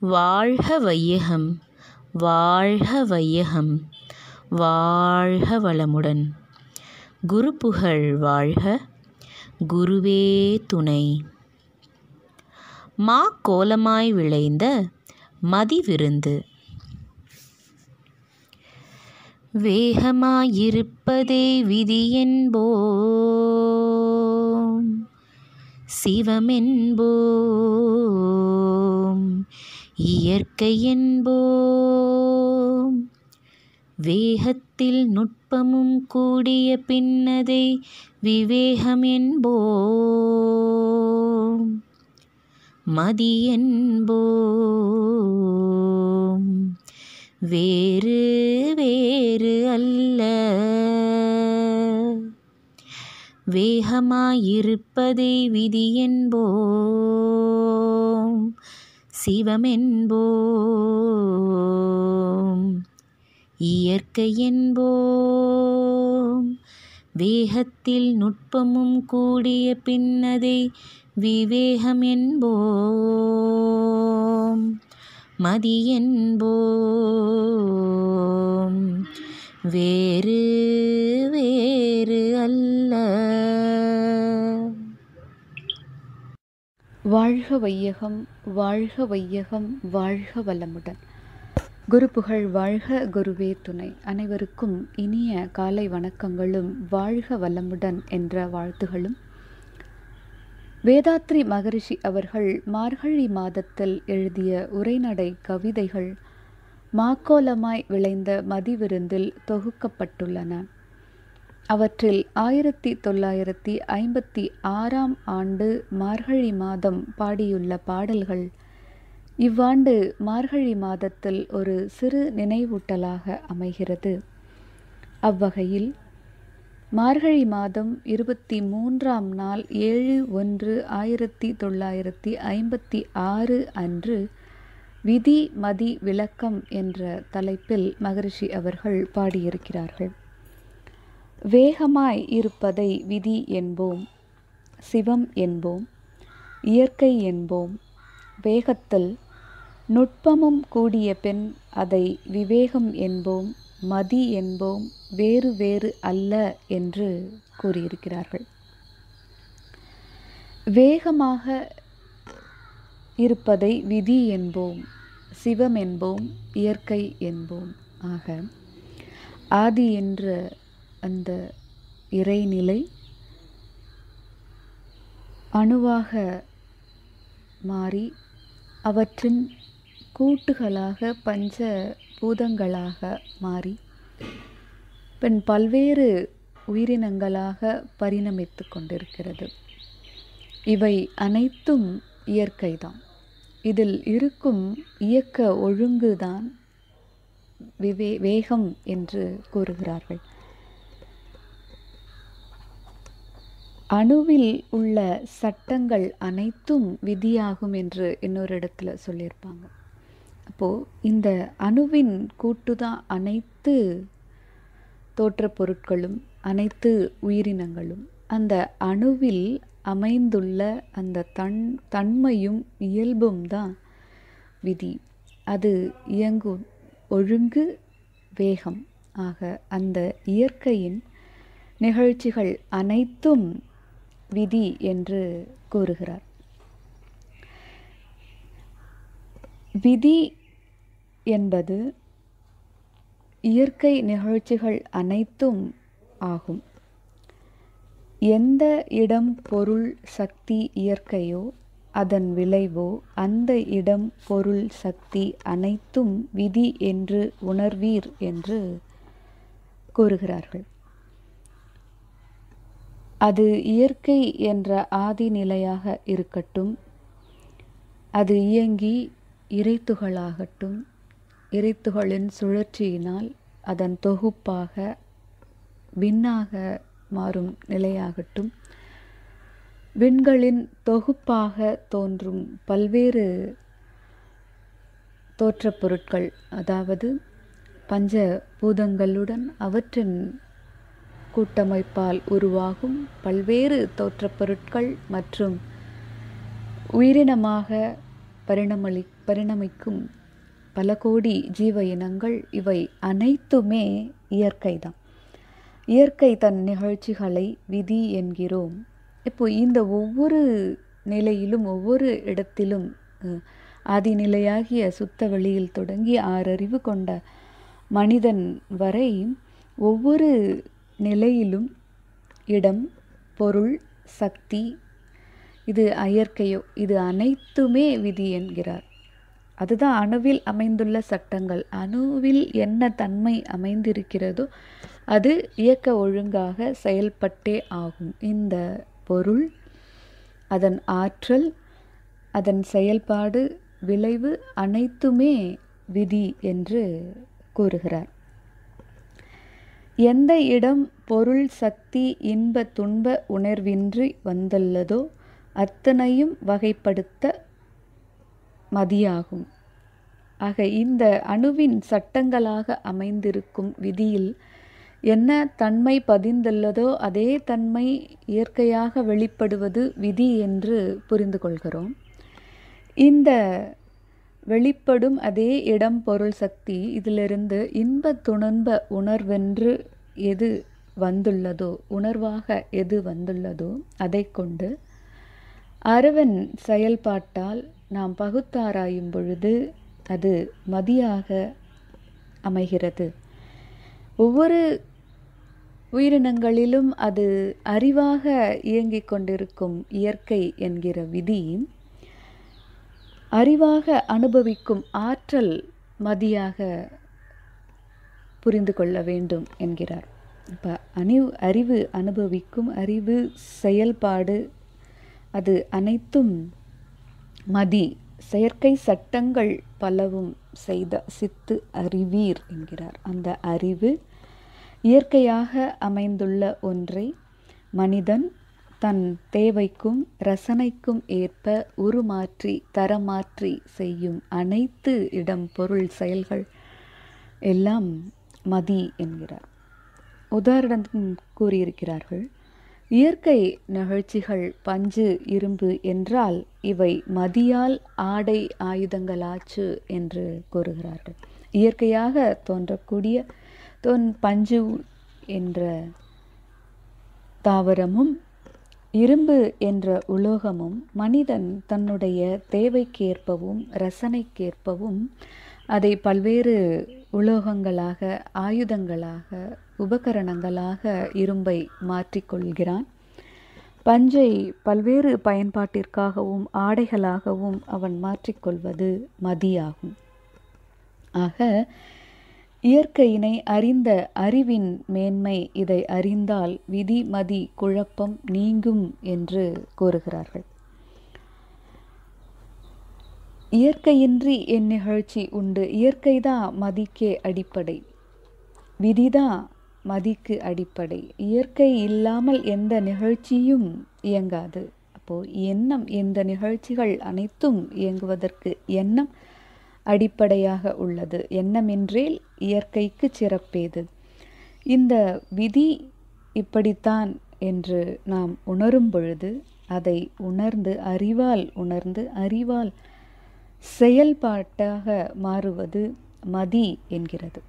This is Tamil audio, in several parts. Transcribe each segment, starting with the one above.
வாழ்க வையகம் வாழ்க வையகம் வாழ்க வளமுடன் குரு புகழ் வாழ்க குருவே துணை மா கோலமாய் விளைந்த மதிவிருந்து வேகமாயிருப்பதே விதியென்போம் சிவமென்போம் இயற்கை என்போம் வேகத்தில் நுட்பமும் கூடிய பின்னதை விவேகம் என்போம் மதி என்போம் வேறு வேறு அல்ல வேகமாயிருப்பதை விதி என்போம் சிவமென்போம் இயற்கை என்போம் வேகத்தில் நுட்பமும் கூடிய பின்னதை விவேகம் என்போம் மதி என்போம் வேறு வேறு அல்ல வாழ்க வையகம் வாழ்க வையகம் வாழ்க வளமுடன் குரு புகழ் வாழ்க குருவே துணை அனைவருக்கும் இனிய காலை வணக்கங்களும் வாழ்க வளமுடன் என்ற வாழ்த்துகளும் வேதாத்ரி மகரிஷி அவர்கள் மார்கழி மாதத்தில் எழுதிய உரைநடை கவிதைகள் மாக்கோலமாய் விளைந்த மதிவிருந்தில் தொகுக்கப்பட்டுள்ளன அவற்றில் ஆயிரத்தி தொள்ளாயிரத்தி ஐம்பத்தி ஆறாம் ஆண்டு மார்கழி மாதம் பாடியுள்ள பாடல்கள் இவ்வாண்டு மார்கழி மாதத்தில் ஒரு சிறு நினைவூட்டலாக அமைகிறது அவ்வகையில் மார்கழி மாதம் இருபத்தி மூன்றாம் நாள் ஏழு ஒன்று ஆயிரத்தி தொள்ளாயிரத்தி ஐம்பத்தி ஆறு அன்று விதி மதி விளக்கம் என்ற தலைப்பில் மகரிஷி அவர்கள் பாடியிருக்கிறார்கள் வேகமாய் இருப்பதை விதி என்போம் சிவம் என்போம் இயற்கை என்போம் வேகத்தில் நுட்பமும் கூடிய பெண் அதை விவேகம் என்போம் மதி என்போம் வேறு வேறு அல்ல என்று கூறியிருக்கிறார்கள் வேகமாக இருப்பதை விதி என்போம் சிவம் என்போம் இயற்கை என்போம் ஆக ஆதி என்ற அந்த இறைநிலை அணுவாக மாறி அவற்றின் கூட்டுகளாக பஞ்ச பூதங்களாக மாறி பின் பல்வேறு உயிரினங்களாக பரிணமித்து கொண்டிருக்கிறது இவை அனைத்தும் இயற்கைதான் இதில் இருக்கும் இயக்க ஒழுங்குதான் விவே வேகம் என்று கூறுகிறார்கள் அணுவில் உள்ள சட்டங்கள் அனைத்தும் விதியாகும் என்று இன்னொரு இடத்துல சொல்லியிருப்பாங்க அப்போது இந்த அணுவின் கூட்டு தான் அனைத்து தோற்றப் பொருட்களும் அனைத்து உயிரினங்களும் அந்த அணுவில் அமைந்துள்ள அந்த தன் தன்மையும் இயல்பும் தான் விதி அது இயங்கும் ஒழுங்கு வேகம் ஆக அந்த இயற்கையின் நிகழ்ச்சிகள் அனைத்தும் விதி என்று கூறுகிறார் விதி என்பது இயற்கை நிகழ்ச்சிகள் அனைத்தும் ஆகும் எந்த இடம் பொருள் சக்தி இயற்கையோ அதன் விளைவோ அந்த இடம் பொருள் சக்தி அனைத்தும் விதி என்று உணர்வீர் என்று கூறுகிறார்கள் அது இயற்கை என்ற ஆதி நிலையாக இருக்கட்டும் அது இயங்கி இறைத்துகளாகட்டும் இறைத்துகளின் சுழற்சியினால் அதன் தொகுப்பாக விண்ணாக மாறும் நிலையாகட்டும் விண்களின் தொகுப்பாக தோன்றும் பல்வேறு தோற்றப் பொருட்கள் அதாவது பஞ்ச பூதங்களுடன் அவற்றின் கூட்டமைப்பால் உருவாகும் பல்வேறு தோற்றப் பொருட்கள் மற்றும் உயிரினமாக பரிணமளி பரிணமிக்கும் பல கோடி ஜீவ இனங்கள் இவை அனைத்துமே இயற்கை தான் இயற்கை தன் நிகழ்ச்சிகளை விதி என்கிறோம் இப்போ இந்த ஒவ்வொரு நிலையிலும் ஒவ்வொரு இடத்திலும் அஹ், ஆதிநிலையாகிய சுத்த வெளியில் தொடங்கி ஆறறிவு கொண்ட மனிதன் வரை ஒவ்வொரு நிலையிலும் இடம் பொருள் சக்தி இது இயற்கையோ இது அனைத்துமே விதி என்கிறார் அதுதான் அணுவில் அமைந்துள்ள சட்டங்கள் அணுவில் என்ன தன்மை அமைந்திருக்கிறதோ அது இயக்க ஒழுங்காக செயல்பட்டே ஆகும் இந்த பொருள் அதன் ஆற்றல் அதன் செயல்பாடு விளைவு அனைத்துமே விதி என்று கூறுகிறார் எந்த இடம் பொருள் சக்தி இன்ப துன்ப உணர்வின்றி வந்துள்ளதோ அத்தனையும் வகைப்படுத்த மதியாகும் ஆக இந்த அணுவின் சட்டங்களாக அமைந்திருக்கும் விதியில் என்ன தன்மை பதிந்துள்ளதோ அதே தன்மை இயற்கையாக வெளிப்படுவது விதி என்று புரிந்து கொள்கிறோம் இந்த வெளிப்படும் அதே இடம் பொருள் சக்தி இதிலிருந்து இன்ப துணன்ப உணர்வென்று எது வந்துள்ளதோ உணர்வாக எது வந்துள்ளதோ அதை கொண்டு அறிவன் செயல்பாட்டால் நாம் பகுத்தாராயும் பொழுது அது மதியாக அமைகிறது ஒவ்வொரு உயிரினங்களிலும் அது அறிவாக இயங்கிக் கொண்டிருக்கும் இயற்கை என்கிற விதி அறிவாக அனுபவிக்கும் ஆற்றல் மதியாக புரிந்து கொள்ள வேண்டும் என்கிறார் இப்போ அணி அறிவு அனுபவிக்கும் அறிவு செயல்பாடு அது அனைத்தும் மதி செயற்கை சட்டங்கள் பலவும் செய்த சித்து அறிவீர் என்கிறார் அந்த அறிவு இயற்கையாக அமைந்துள்ள ஒன்றை மனிதன் தன் தேவைக்கும் ரசனைக்கும் ஏற்ப உருமாற்றி தரமாற்றி செய்யும் அனைத்து இடம் பொருள் செயல்கள் எல்லாம் மதி என்கிறார் உதாரணம் கூறியிருக்கிறார்கள் இயற்கை நிகழ்ச்சிகள் பஞ்சு இரும்பு என்றால் இவை மதியால் ஆடை ஆயுதங்களாச்சு என்று கூறுகிறார்கள் இயற்கையாக தோன்றக்கூடிய தோன் பஞ்சு என்ற தாவரமும் இரும்பு என்ற உலோகமும் மனிதன் தன்னுடைய தேவைக்கேற்பவும் ரசனைக்கேற்பவும் அதை பல்வேறு உலோகங்களாக ஆயுதங்களாக உபகரணங்களாக இரும்பை மாற்றிக்கொள்கிறான் பஞ்சை பல்வேறு பயன்பாட்டிற்காகவும் ஆடைகளாகவும் அவன் மாற்றிக்கொள்வது மதியாகும் ஆக இயற்கையினை அறிந்த அறிவின் மேன்மை இதை அறிந்தால் விதி மதி குழப்பம் நீங்கும் என்று கூறுகிறார்கள் இயற்கையின்றி என் நிகழ்ச்சி உண்டு இயற்கைதான் மதிக்கே அடிப்படை விதிதான் மதிக்கு அடிப்படை இயற்கை இல்லாமல் எந்த நிகழ்ச்சியும் இயங்காது அப்போது எண்ணம் எந்த நிகழ்ச்சிகள் அனைத்தும் இயங்குவதற்கு எண்ணம் அடிப்படையாக உள்ளது எண்ணமின்றேல் இயற்கைக்கு சிறப்பேது இந்த விதி இப்படித்தான் என்று நாம் உணரும் பொழுது அதை உணர்ந்து அறிவால் உணர்ந்து அறிவால் செயல்பாட்டாக மாறுவது மதி என்கிறது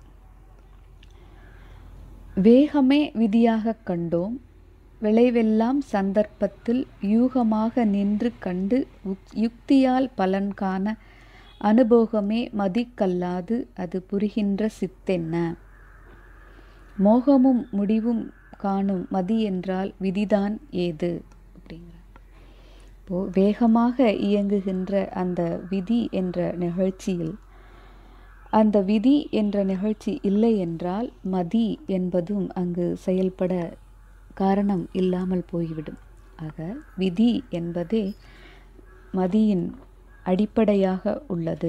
வேகமே விதியாக கண்டோம் விளைவெல்லாம் சந்தர்ப்பத்தில் யூகமாக நின்று கண்டு யுக்தியால் பலன் காண அனுபோகமே மதிக்கல்லாது அது புரிகின்ற சித்தென்ன மோகமும் முடிவும் காணும் மதி என்றால் விதிதான் ஏது அப்படிங்கிற இப்போது வேகமாக இயங்குகின்ற அந்த விதி என்ற நிகழ்ச்சியில் அந்த விதி என்ற நிகழ்ச்சி இல்லை என்றால் மதி என்பதும் அங்கு செயல்பட காரணம் இல்லாமல் போய்விடும் ஆக விதி என்பதே மதியின் அடிப்படையாக உள்ளது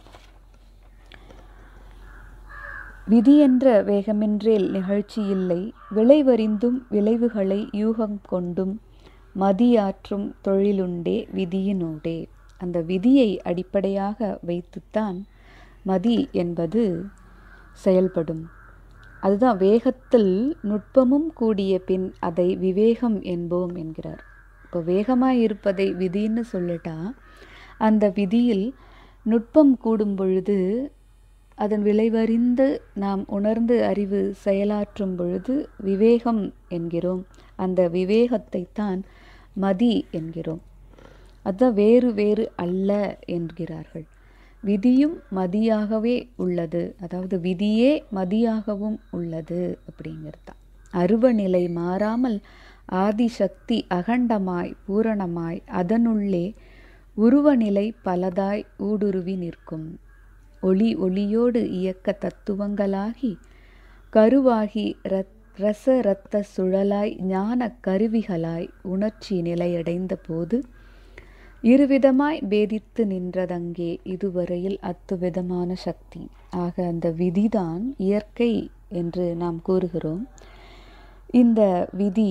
விதி என்ற வேகமென்றேல் நிகழ்ச்சி இல்லை விளைவறிந்தும் விளைவுகளை யூகம் கொண்டும் மதியாற்றும் தொழிலுண்டே விதியினூடே அந்த விதியை அடிப்படையாக வைத்துத்தான் மதி என்பது செயல்படும் அதுதான் வேகத்தில் நுட்பமும் கூடிய பின் அதை விவேகம் என்போம் என்கிறார் இப்போ வேகமாக இருப்பதை விதின்னு சொல்லிட்டா அந்த விதியில் நுட்பம் கூடும் பொழுது அதன் விளைவறிந்து நாம் உணர்ந்து அறிவு செயலாற்றும் பொழுது விவேகம் என்கிறோம் அந்த விவேகத்தைத்தான் மதி என்கிறோம் அதுதான் வேறு வேறு அல்ல என்கிறார்கள் விதியும் மதியாகவே உள்ளது அதாவது விதியே மதியாகவும் உள்ளது அப்படிங்கிறது தான் அருவநிலை மாறாமல் ஆதிசக்தி அகண்டமாய் பூரணமாய் அதனுள்ளே உருவநிலை பலதாய் ஊடுருவி நிற்கும் ஒளி ஒளியோடு இயக்க தத்துவங்களாகி கருவாகி ரத் ரச இரத்த சுழலாய் ஞான கருவிகளாய் உணர்ச்சி நிலையடைந்த போது இருவிதமாய் பேதித்து நின்றதங்கே இதுவரையில் அத்துவிதமான சக்தி ஆக அந்த விதிதான் இயற்கை என்று நாம் கூறுகிறோம் இந்த விதி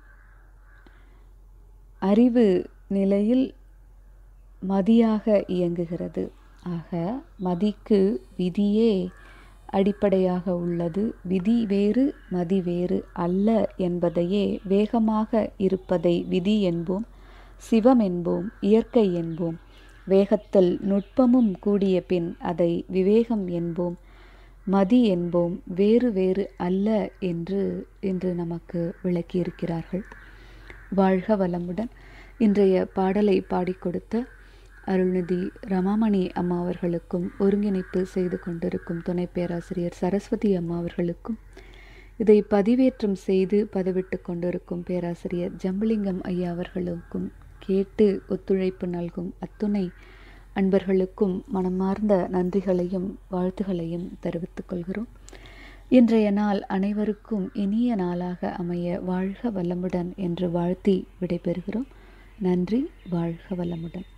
அறிவு நிலையில் மதியாக இயங்குகிறது ஆக மதிக்கு விதியே அடிப்படையாக உள்ளது விதி வேறு மதி வேறு அல்ல என்பதையே வேகமாக இருப்பதை விதி என்போம் சிவம் என்போம் இயற்கை என்போம் வேகத்தில் நுட்பமும் கூடிய பின் அதை விவேகம் என்போம் மதி என்போம் வேறு வேறு அல்ல என்று இன்று நமக்கு விளக்கியிருக்கிறார்கள் வாழ்க வளமுடன் இன்றைய பாடலை பாடிக் கொடுத்த அருள்நிதி ரமாமணி அம்மா அவர்களுக்கும் ஒருங்கிணைப்பு செய்து கொண்டிருக்கும் துணை பேராசிரியர் சரஸ்வதி அம்மா அவர்களுக்கும் இதை பதிவேற்றம் செய்து பதிவிட்டு கொண்டிருக்கும் பேராசிரியர் ஜம்பலிங்கம் ஐயா அவர்களுக்கும் கேட்டு ஒத்துழைப்பு நல்கும் அத்துணை அன்பர்களுக்கும் மனமார்ந்த நன்றிகளையும் வாழ்த்துகளையும் தெரிவித்துக் கொள்கிறோம் இன்றைய நாள் அனைவருக்கும் இனிய நாளாக அமைய வாழ்க வளமுடன் என்று வாழ்த்தி விடைபெறுகிறோம் நன்றி வாழ்க வளமுடன்